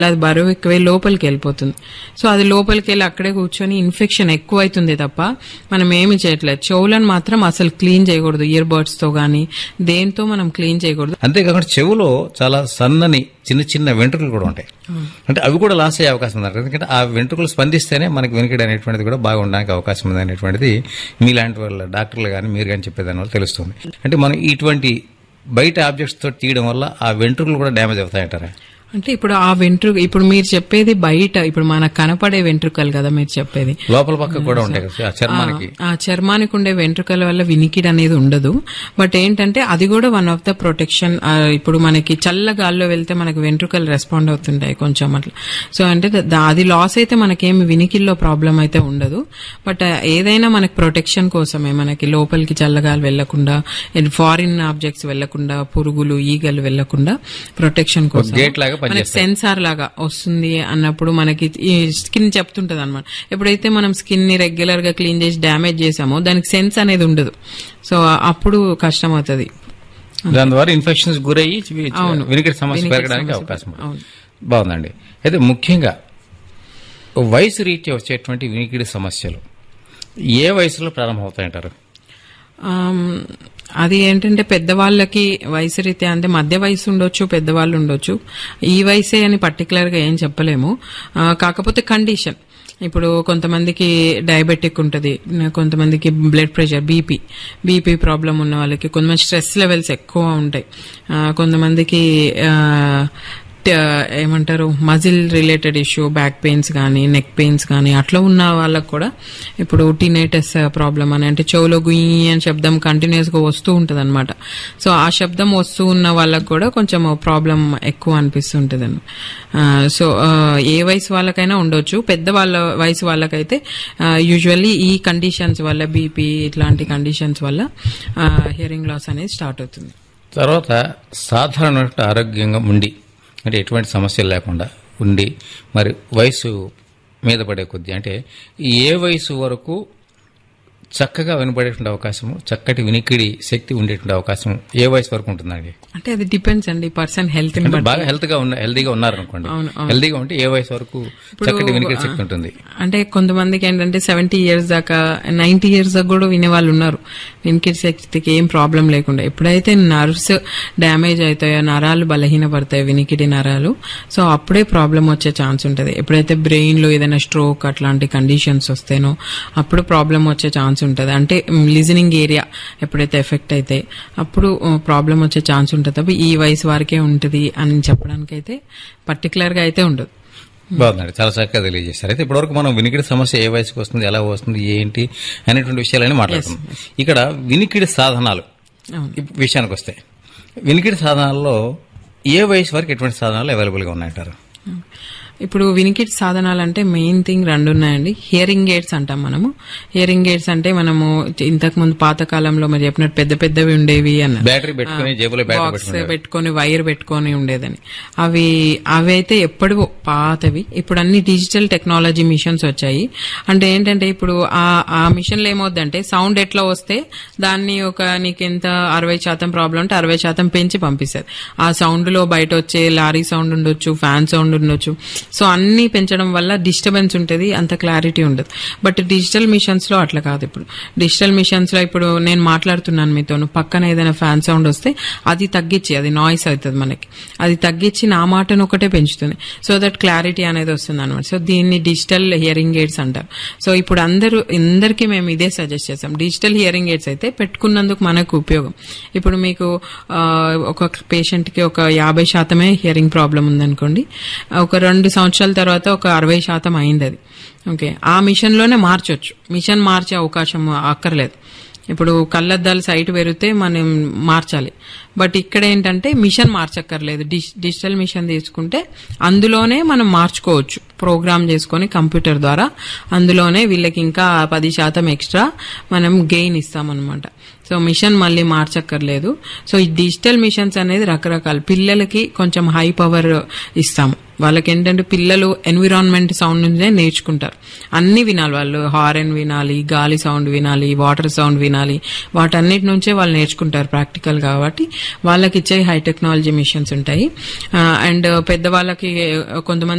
అది బరువు ఎక్కువై లోపలికి వెళ్ళిపోతుంది సో అది లోపలికి వెళ్ళి అక్కడే కూర్చొని ఇన్ఫెక్షన్ ఎక్కువ అవుతుంది తప్ప మనం ఏమి చేయట్లేదు చెవులను మాత్రం అసలు క్లీన్ చేయకూడదు ఇయర్ బర్డ్స్ తో గానీ దేంతో మనం క్లీన్ చేయకూడదు అంతేకాకుండా చెవులో చాలా సన్నని చిన్న చిన్న వెంట్రుకలు కూడా ఉంటాయి అంటే అవి కూడా లాస్ అయ్యే అవకాశం ఉంది ఎందుకంటే ఆ వెంట్రుకలు స్పందిస్తేనే మనకి వెనుకడి అనేటువంటిది కూడా బాగా ఉండడానికి అవకాశం ఉంది అనేటువంటిది మీలాంటి వాళ్ళ డాక్టర్లు కానీ మీరు కానీ చెప్పేదాని వల్ల తెలుస్తుంది అంటే మనం ఇటువంటి బయట ఆబ్జెక్ట్స్ తో తీయడం వల్ల ఆ వెంట్రుకలు కూడా డ్యామేజ్ అవుతాయంటారా అంటే ఇప్పుడు ఆ వెంట్రుక ఇప్పుడు మీరు చెప్పేది బయట ఇప్పుడు మనకు కనపడే వెంట్రుకలు కదా మీరు చెప్పేది లోపల పక్క కూడా ఉంటాయి కదా ఆ చర్మానికి ఆ చర్మానికి ఉండే వెంట్రుకల వల్ల వినికిడి అనేది ఉండదు బట్ ఏంటంటే అది కూడా వన్ ఆఫ్ ద ప్రొటెక్షన్ ఇప్పుడు మనకి చల్ల గాల్లో వెళ్తే మనకి వెంట్రుకలు రెస్పాండ్ అవుతుంటాయి కొంచెం అట్లా సో అంటే ద- అది లాస్ అయితే మనకేమి వినికిల్లో ప్రాబ్లం అయితే ఉండదు బట్ ఏదైనా మనకి ప్రొటెక్షన్ కోసమే మనకి లోపలికి చల్లగాలి వెళ్లకుండా ఫారిన్ ఆబ్జెక్ట్స్ వెళ్లకుండా పురుగులు ఈగలు వెళ్లకుండా ప్రొటెక్షన్ కోసం గేట్ లాగా మనకి పనిచేస్తాయి సెన్సార్ లాగా వస్తుంది అన్నప్పుడు మనకి ఈ స్కిన్ చెప్తుంటది అనమాట ఎప్పుడైతే మనం స్కిన్ ని రెగ్యులర్ గా క్లీన్ చేసి డ్యామేజ్ చేసామో దానికి సెన్స్ అనేది ఉండదు సో అప్పుడు కష్టం అవుతుంది దాని ద్వారా ఇన్ఫెక్షన్స్ గురయ్యి వి- అవును. వినికిడి సమస్య వినికిడి పెరగడానికి సమస్య అవకాశం ఉంది. అవును. బాగుందండి అయితే ముఖ్యంగా వయసు రీత్యా వచ్చేటువంటి వినికిడి సమస్యలు ఏ వయసులో ప్రారంభమవుతాయంటారు ఆమ్, అది ఏంటంటే పెద్దవాళ్ళకి వయసు రీత్యా అంటే మధ్య వయసు ఉండొచ్చు పెద్దవాళ్ళు ఉండొచ్చు ఈ వయసే అని పర్టికులర్ గా ఏం చెప్పలేము ఆ, కాకపోతే కండిషన్ ఇప్పుడు కొంతమందికి డయాబెటిక్ ఉంటుంది కొంతమందికి blood pressure BP BP problem ఉన్న వాళ్ళకి కొంతమంది స్ట్రెస్ లెవెల్స్ ఎక్కువ ఉంటాయి ఆ, కొంతమందికి ఆ, ట- ఏమంటారు muscle related issue back pains కానీ నెక్ పెయిన్స్ కానీ అట్లా ఉన్న వాళ్ళకు కూడా ఇప్పుడు టీనేటస్ ప్రాబ్లం అని అంటే చెవులో గుయ్యి అని శబ్దం కంటిన్యూస్ గా వస్తూ ఉంటది అనమాట సో ఆ శబ్దం వస్తూ ఉన్న వాళ్ళకు కూడా కొంచెం ప్రాబ్లం ఎక్కువ అనిపిస్తుంటది సో ఆ, ఏ వయసు వాళ్ళకైనా ఉండొచ్చు పెద్ద వాళ్ళ వయసు వాళ్ళకైతే యూజువల్లీ ఈ కండిషన్స్ వల్ల బీపీ ఇట్లాంటి కండిషన్స్ వల్ల హియరింగ్ లాస్ అనేది స్టార్ట్ అవుతుంది తర్వాత సాధారణ ఆరోగ్యంగా ఉండి అంటే ఎటువంటి సమస్యలు లేకుండా ఉండి మరి వయసు మీద పడే కొద్దీ అంటే ఏ వయసు వరకు చక్కగా వినపడేటువంటి అవకాశము చక్కటి వినికిడి శక్తి ఉండేటువంటి అవకాశం ఏ వయసు వరకు ఉంటుందండి అంటే అది డిపెండ్స్ అండి పర్సన్ హెల్త్ ని అంటే బట్టి బాగా హెల్త్ గా ఉన్న హెల్దీగా ఉన్నారనుకోండి అవును, అవును. హెల్దీగా ఉంటే ఏ వయసు వరకు చక్కటి వినికిడి శక్తి ఉంటుంది అంటే కొంతమందికి ఏంటంటే సెవెంటీ ఇయర్స్ దాకా నైన్టీ ఇయర్స్ దాకా కూడా వినే వాళ్ళు ఉన్నారు వినికిడి శక్తికి ఏం ప్రాబ్లం లేకుండా ఎప్పుడైతే నర్వ్స్ డ్యామేజ్ అవుతాయో నరాలు బలహీనపడతాయి వినికిడి నరాలు సో అప్పుడే ప్రాబ్లం వచ్చే ఛాన్స్ ఉంటుంది ఎప్పుడైతే బ్రెయిన్ లో ఏదైనా స్ట్రోక్ అట్లాంటి కండిషన్స్ వస్తేనో అప్పుడు ప్రాబ్లం వచ్చే ఛాన్స్ ఉంటుంది అంటే లిజనింగ్ ఏరియా ఎప్పుడైతే ఎఫెక్ట్ అయితే అప్పుడు ప్రాబ్లం వచ్చే ఛాన్స్ ఉంటుంది తప్ప ఈ వయసు వారికే ఉంటుంది అని చెప్పడానికి అయితే పర్టికులర్ గా అయితే ఉండదు బాగుందండి చాలా చక్కగా తెలియజేస్తారు అయితే ఇప్పటివరకు మనం వినికిడి సమస్య ఏ వయసుకు వస్తుంది ఎలా వస్తుంది ఏంటి అనేటువంటి విషయాలని మాట్లాడుతున్నాం ఇక్కడ వినికిడి సాధనాలు అవును ఈ విషయానికి వస్తే వినికిడి సాధనాల్లో ఏ వయసు వరకు ఎటువంటి సాధనాలు అవైలబుల్ గా ఉన్నాయంటారు ఇప్పుడు వినికిడి సాధనాలు అంటే మెయిన్ థింగ్ రెండు ఉన్నాయండి హియరింగ్ ఎయిడ్స్ అంటాం మనము హియరింగ్ ఎయిడ్స్ అంటే మనము ఇంతకు ముందు పాత కాలంలో మరి చెప్పినట్టు పెద్ద పెద్దవి ఉండేవి అన్నారు బ్యాటరీ పెట్టుకుని జేబులో బ్యాటరీ బాక్స్ పెట్టుకుని పెట్టుకొని వైర్ పెట్టుకొని ఉండేదని అవి అవి అయితే ఎప్పటివో పాతవి ఇప్పుడు అన్ని డిజిటల్ టెక్నాలజీ మిషన్స్ వచ్చాయి అంటే ఏంటంటే ఇప్పుడు ఆ ఆ మిషన్లు ఏమవుద్దంటే సౌండ్ ఎట్లా వస్తే దాన్ని ఒక నీకు ఎంత అరవై శాతం ప్రాబ్లం అంటే అరవై శాతం పెంచి పంపిస్తుంది ఆ సౌండ్ లో బయట వచ్చే లారీ సౌండ్ ఉండొచ్చు ఫ్యాన్ సౌండ్ ఉండొచ్చు సో అన్ని పెంచడం వల్ల డిస్టర్బెన్స్ ఉంటుంది అంత క్లారిటీ ఉండదు బట్ డిజిటల్ మిషన్స్ లో అట్లా కాదు ఇప్పుడు డిజిటల్ మిషన్స్ లో ఇప్పుడు నేను మాట్లాడుతున్నాను మీతో పక్కన ఏదైనా ఫ్యాన్ సౌండ్ వస్తే అది తగ్గించి అది నాయిస్ అవుతుంది మనకి అది తగ్గించి నా మాటను ఒకటే పెంచుతుంది సో దట్ క్లారిటీ అనేది వస్తుంది అనమాట సో దీన్ని డిజిటల్ హియరింగ్ ఎయిడ్స్ అంటారు సో ఇప్పుడు అందరూ అందరికీ మేము ఇదే సజెస్ట్ చేస్తాం డిజిటల్ హియరింగ్ ఎయిడ్స్ అయితే పెట్టుకున్నందుకు మనకు ఉపయోగం ఇప్పుడు మీకు ఆ, ఒక పేషెంట్ కి ఒక యాభై శాతమే హియరింగ్ ప్రాబ్లం ఉందనుకోండి ఒక రెండు సంవత్సరాల తర్వాత ఒక అరవై శాతం అయింది అది ఓకే ఆ మిషన్ లోనే మార్చొచ్చు మిషన్ మార్చే అవకాశం అక్కర్లేదు ఇప్పుడు కళ్ళద్దాలు సైట్ పెరిగితే మనం మార్చాలి బట్ ఇక్కడ ఏంటంటే మిషన్ మార్చక్కర్లేదు డిజ్- డిజిటల్ మిషన్ తీసుకుంటే అందులోనే మనం మార్చుకోవచ్చు ప్రోగ్రామ్ చేసుకొని కంప్యూటర్ ద్వారా అందులోనే వీళ్ళకి ఇంకా పది శాతం ఎక్స్ట్రా మనం గెయిన్ ఇస్తామన్నమాట సో మిషన్ మళ్ళీ మార్చక్కర్లేదు సో ఈ డిజిటల్ మిషన్స్ అనేది రకరకాల పిల్లలకి కొంచెం హై పవర్ ఇస్తాము వాళ్ళకి ఏంటంటే పిల్లలు ఎన్విరాన్మెంట్ సౌండ్ నుంచే నేర్చుకుంటారు అన్ని వినాలి వాళ్ళు హారన్ వినాలి గాలి సౌండ్ వినాలి వాటర్ సౌండ్ వినాలి వాటన్నిటి నుంచే వాళ్ళు నేర్చుకుంటారు ప్రాక్టికల్ కాబట్టి వాళ్ళకి ఇచ్చే హై టెక్నాలజీ మిషన్స్ ఉంటాయి అండ్ పెద్దవాళ్ళకి కొంతమంది